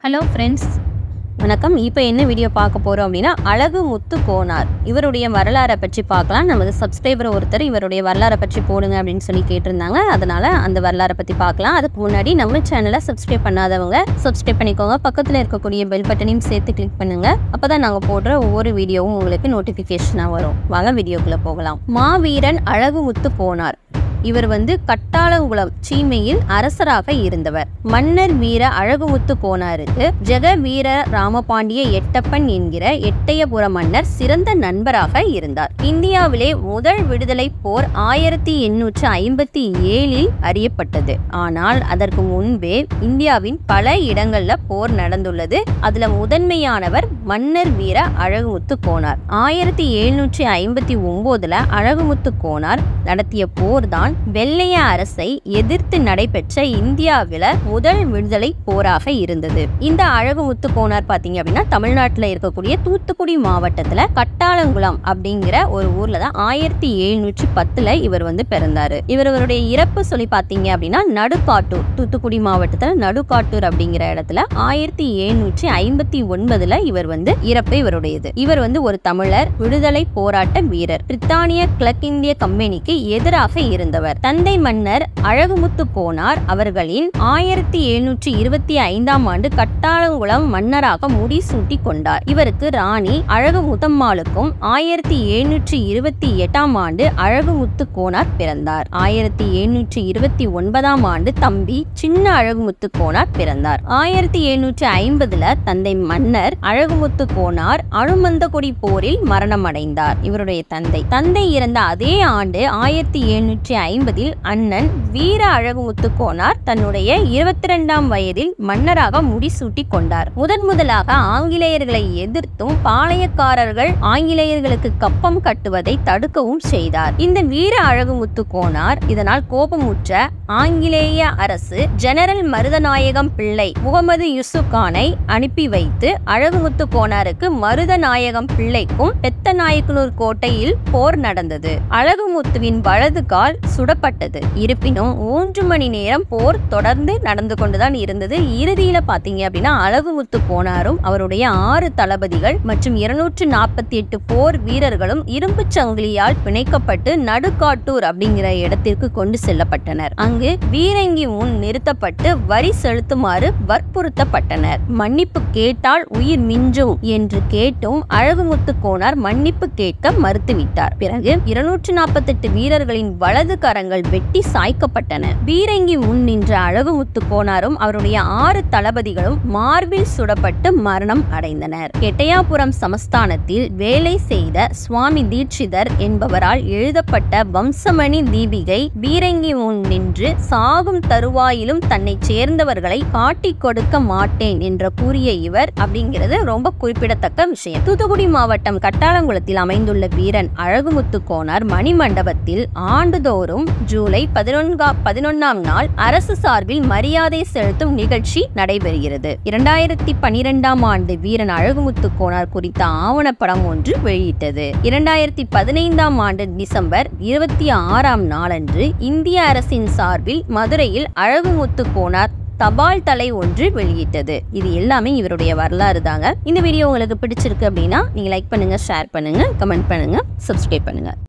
hello friends வணக்கம் இப்போ என்ன வீடியோ பார்க்க போகிறோம் அப்படின்னா அழகு முத்து கோனார் இவருடைய வரலாறை பற்றி பார்க்கலாம் நமது சப்ஸ்கிரைபர் ஒருத்தர் இவருடைய வரலாறை பற்றி போடுங்க அப்படின்னு சொல்லி கேட்டிருந்தாங்க அதனால் அந்த வரலாறை பற்றி பார்க்கலாம் அதுக்கு முன்னாடி நம்ம சேனலை சப்ஸ்கிரைப் பண்ணாதவங்க சப்ஸ்கிரைப் பண்ணிக்கோங்க பக்கத்தில் இருக்கக்கூடிய பெல் பட்டனையும் சேர்த்து கிளிக் பண்ணுங்க அப்போ தான் நாங்கள் போடுற ஒவ்வொரு வீடியோவும் உங்களுக்கு நோட்டிஃபிகேஷனாக வரும் வாங்க வீடியோக்குள்ளே போகலாம் மாவீரன் அழகு முத்து போனார் இவர் வந்து கட்டாளங்குளம் சீமையில் அரசராக இருந்தவர் மன்னர் வீர அழகுமுத்து கோனாருக்கு ஜெக வீர ராமபாண்டிய எட்டப்பன் என்கிற எட்டயபுர மன்னர் சிறந்த நண்பராக இருந்தார் இந்தியாவிலே முதல் விடுதலை போர் ஆயிரத்தி எண்ணூற்று ஐம்பத்தி ஏழில் அறியப்பட்டது ஆனால் அதற்கு முன்பே இந்தியாவின் பல இடங்கள்ல போர் நடந்துள்ளது அதுல முதன்மையானவர் மன்னர் வீர அழகுமுத்து கோனார் ஆயிரத்தி எழுநூற்றி ஐம்பத்தி ஒன்பதுல அழகுமுத்து கோனார் நடத்திய போர் தான் வெள்ளைய அரசை எதிர்த்து நடைபெற்ற இந்தியாவில முதல் விடுதலை போராக இருந்தது இந்த அழகுமுத்து கோனார் பாத்தீங்க அப்படின்னா தமிழ்நாட்டுல இருக்கக்கூடிய தூத்துக்குடி மாவட்டத்துல கட்டாளங்குளம் அப்படிங்கிற ஒரு ஊர்ல தான் ஆயிரத்தி எழுநூற்றி பத்துல இவர் வந்து பிறந்தாரு இவர் இவருடைய இறப்பு சொல்லி பாத்தீங்க அப்படின்னா நடுக்காட்டூர் தூத்துக்குடி மாவட்டத்துல நடுக்காட்டூர் அப்படிங்கிற இடத்துல ஆயிரத்தி எழுநூற்றி ஐம்பத்தி ஒன்பதுல இவர் வந்து இறப்பு இவருடையது இவர் வந்து ஒரு தமிழர் விடுதலை போராட்ட வீரர் பிரித்தானிய கிழக்கிந்திய கம்பெனிக்கு எதிராக இருந்தவர் தந்தை மன்னர் அழகுமுத்து கோனார் அவர்களின் ஆயிரத்தி எழுநூற்றி இருபத்தி ஐந்தாம் ஆண்டு கட்டாளங்குளம் மன்னராக முடிசூட்டி கொண்டார் இவருக்கு ராணி அழகுமுத்தம்மாளுக்கும் ஆயிரத்தி எழுநூற்றி இருபத்தி எட்டாம் ஆண்டு அழகுமுத்து கோனார் பிறந்தார் ஆயிரத்தி எழுநூற்றி இருபத்தி ஒன்பதாம் ஆண்டு தம்பி சின்ன அழகுமுத்து கோனார் பிறந்தார் ஆயிரத்தி எழுநூற்றி ஐம்பதுல தந்தை மன்னர் அழகுமுத்து கோனார் அழுமந்தகுடி போரில் மரணமடைந்தார் இவருடைய தந்தை தந்தை இறந்த அதே ஆண்டு ஆயிரத்தி எழுநூற்றி ஐம்பதில் அண்ணன் வீர அழகுமுத்து கோனார் தன்னுடைய இருபத்தி ரெண்டாம் வயதில் மன்னராக முடிசூட்டி கொண்டார் முதன் முதலாக ஆங்கிலேயர்களை எதிர்த்தும் பாளையக்காரர்கள் ஆங்கிலேயர்களுக்கு கப்பம் கட்டுவதை தடுக்கவும் செய்தார் இந்த வீர அழகுமுத்து கோனார் இதனால் கோபமுற்ற ஆங்கிலேய அரசு ஜெனரல் மருதநாயகம் பிள்ளை முகமது யூசுப் கானை அனுப்பி வைத்து அழகுமுத்து கோனாருக்கு மருதநாயகம் பிள்ளைக்கும் பெத்தநாயக்கனூர் கோட்டையில் போர் நடந்தது அழகுமுத்துவின் வலது கால் சுடப்பட்டது இருப்பினும் மூன்று மணி நேரம் போர் தொடர்ந்து நடந்து கொண்டுதான் இருந்தது இறுதியில பாத்தீங்க அப்படின்னா அழகுமுத்து கோனாரும் அவருடைய ஆறு தளபதிகள் மற்றும் இருநூற்று நாற்பத்தி எட்டு போர் வீரர்களும் இரும்பு சங்கிலியால் பிணைக்கப்பட்டு நடுக்காட்டூர் அப்படிங்கிற இடத்திற்கு கொண்டு செல்லப்பட்டனர் அங்கு வீரங்கி முன் நிறுத்தப்பட்டு வரி செலுத்துமாறு வற்புறுத்தப்பட்டனர் மன்னிப்பு கேட்டால் உயிர் மிஞ்சும் என்று கேட்டும் அழகுமுத்து கோனார் மன்னிப்பு கேட்க மறுத்துவிட்டார் பிறகு இருநூற்று நாற்பத்தெட்டு வீரர்களின் வலது கரங்கள் வெட்டி சாய்க்கப்பட்டன பீரங்கி முன் நின்ற அழகுமுத்து கோனாரும் அவருடைய ஆறு தளபதிகளும் மார்பில் சுடப்பட்டு மரணம் அடைந்தனர் எட்டயாபுரம் சமஸ்தானத்தில் வேலை செய்த சுவாமி தீட்சிதர் என்பவரால் எழுதப்பட்ட வம்சமணி தீபிகை பீரங்கி முன் நின்று சாகும் தருவாயிலும் தன்னை சேர்ந்தவர்களை காட்டிக் கொடுக்க மாட்டேன் என்று கூறிய இவர் அப்படிங்கிறது ரொம்ப குறிப்பிடத்தக்க விஷயம் தூத்துக்குடி மாவட்டம் கட்டாளங்குளத்தில் அமைந்துள்ள வீரன் அழகுமுத்து கோனார் மணிமண்டபத்தில் ஆண்டுதோறும் ஜூலை பதினொன்கா பதினொன்னாம் நாள் அரசு சார்பில் மரியாதை செலுத்தும் நிகழ்ச்சி நடைபெறுகிறது இரண்டாயிரத்தி பனிரெண்டாம் ஆண்டு வீரன் அழகுமுத்து கோனார் குறித்த ஆவணப்படம் ஒன்று வெளியிட்டது இரண்டாயிரத்தி பதினைந்தாம் ஆண்டு டிசம்பர் இருபத்தி ஆறாம் நாளன்று இந்திய அரசின் சார்பில் மதுரையில் அழகுமுத்து கோனார் தபால் தலை ஒன்று வெளியிட்டது இது எல்லாமே இவருடைய வரலாறு தாங்க இந்த வீடியோ உங்களுக்கு பிடிச்சிருக்கு அப்படின்னா நீங்க லைக் பண்ணுங்க ஷேர் பண்ணுங்க கமெண்ட் பண்ணுங்க சப்ஸ்கிரைப் பண்ணுங்க